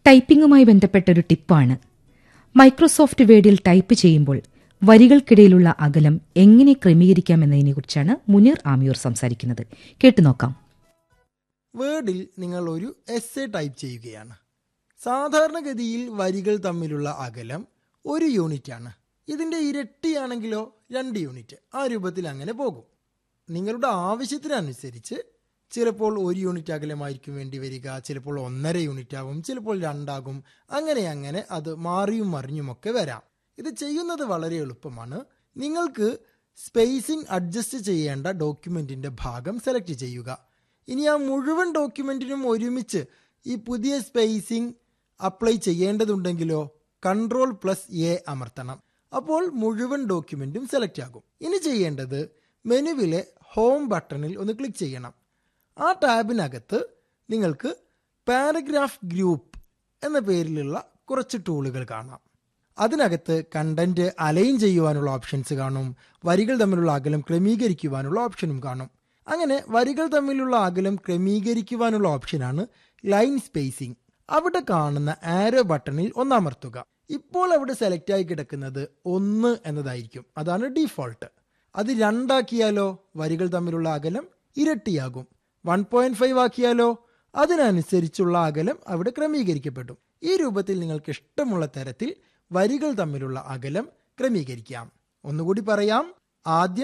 ടൈപ്പിംഗുമായി ബന്ധപ്പെട്ട ഒരു ടിപ്പാണ് മൈക്രോസോഫ്റ്റ് വേഡിൽ ടൈപ്പ് ചെയ്യുമ്പോൾ വരികൾക്കിടയിലുള്ള അകലം എങ്ങനെ ക്രമീകരിക്കാമെന്നതിനെക്കുറിച്ചാണ് മുനീർ ആമിയൂർ സംസാരിക്കുന്നത് കേട്ടുനോക്കാം വേർഡിൽ നിങ്ങൾ ഒരു എസ് എ ടൈപ്പ് ചെയ്യുകയാണ് സാധാരണഗതിയിൽ വരികൾ തമ്മിലുള്ള അകലം ഒരു യൂണിറ്റ് ആണ് ഇതിൻ്റെ ഇരട്ടിയാണെങ്കിലോ രണ്ട് യൂണിറ്റ് ആ രൂപത്തിൽ അങ്ങനെ പോകും നിങ്ങളുടെ ആവശ്യത്തിനനുസരിച്ച് ചിലപ്പോൾ ഒരു യൂണിറ്റ് അകലമായിരിക്കും വേണ്ടി വരിക ചിലപ്പോൾ ഒന്നര യൂണിറ്റ് ആകും ചിലപ്പോൾ രണ്ടാകും അങ്ങനെ അങ്ങനെ അത് മാറിയും മറിഞ്ഞുമൊക്കെ വരാം ഇത് ചെയ്യുന്നത് വളരെ എളുപ്പമാണ് നിങ്ങൾക്ക് സ്പേസിംഗ് അഡ്ജസ്റ്റ് ചെയ്യേണ്ട ഡോക്യുമെന്റിന്റെ ഭാഗം സെലക്ട് ചെയ്യുക ഇനി ആ മുഴുവൻ ഡോക്യുമെന്റിനും ഒരുമിച്ച് ഈ പുതിയ സ്പേസിംഗ് അപ്ലൈ ചെയ്യേണ്ടതുണ്ടെങ്കിലോ കൺട്രോൾ പ്ലസ് എ അമർത്തണം അപ്പോൾ മുഴുവൻ ഡോക്യുമെന്റും സെലക്ട് ആകും ഇനി ചെയ്യേണ്ടത് മെനുവിലെ ഹോം ബട്ടണിൽ ഒന്ന് ക്ലിക്ക് ചെയ്യണം ആ ടാബിനകത്ത് നിങ്ങൾക്ക് പാരഗ്രാഫ് ഗ്രൂപ്പ് എന്ന പേരിലുള്ള കുറച്ച് ടൂളുകൾ കാണാം അതിനകത്ത് കണ്ടന്റ് അലൈൻ ചെയ്യുവാനുള്ള ഓപ്ഷൻസ് കാണും വരികൾ തമ്മിലുള്ള അകലം ക്രമീകരിക്കുവാനുള്ള ഓപ്ഷനും കാണും അങ്ങനെ വരികൾ തമ്മിലുള്ള അകലം ക്രമീകരിക്കുവാനുള്ള ഓപ്ഷനാണ് ലൈൻ സ്പേസിംഗ് അവിടെ കാണുന്ന ആരോ ബട്ടണിൽ ഒന്നമർത്തുക ഇപ്പോൾ അവിടെ സെലക്ട് ആയി കിടക്കുന്നത് ഒന്ന് എന്നതായിരിക്കും അതാണ് ഡിഫോൾട്ട് അത് രണ്ടാക്കിയാലോ വരികൾ തമ്മിലുള്ള അകലം ഇരട്ടിയാകും വൺ പോയിന്റ് ഫൈവ് ആക്കിയാലോ അതിനനുസരിച്ചുള്ള അകലം അവിടെ ക്രമീകരിക്കപ്പെടും ഈ രൂപത്തിൽ നിങ്ങൾക്ക് ഇഷ്ടമുള്ള തരത്തിൽ വരികൾ തമ്മിലുള്ള അകലം ക്രമീകരിക്കാം ഒന്നുകൂടി പറയാം ആദ്യം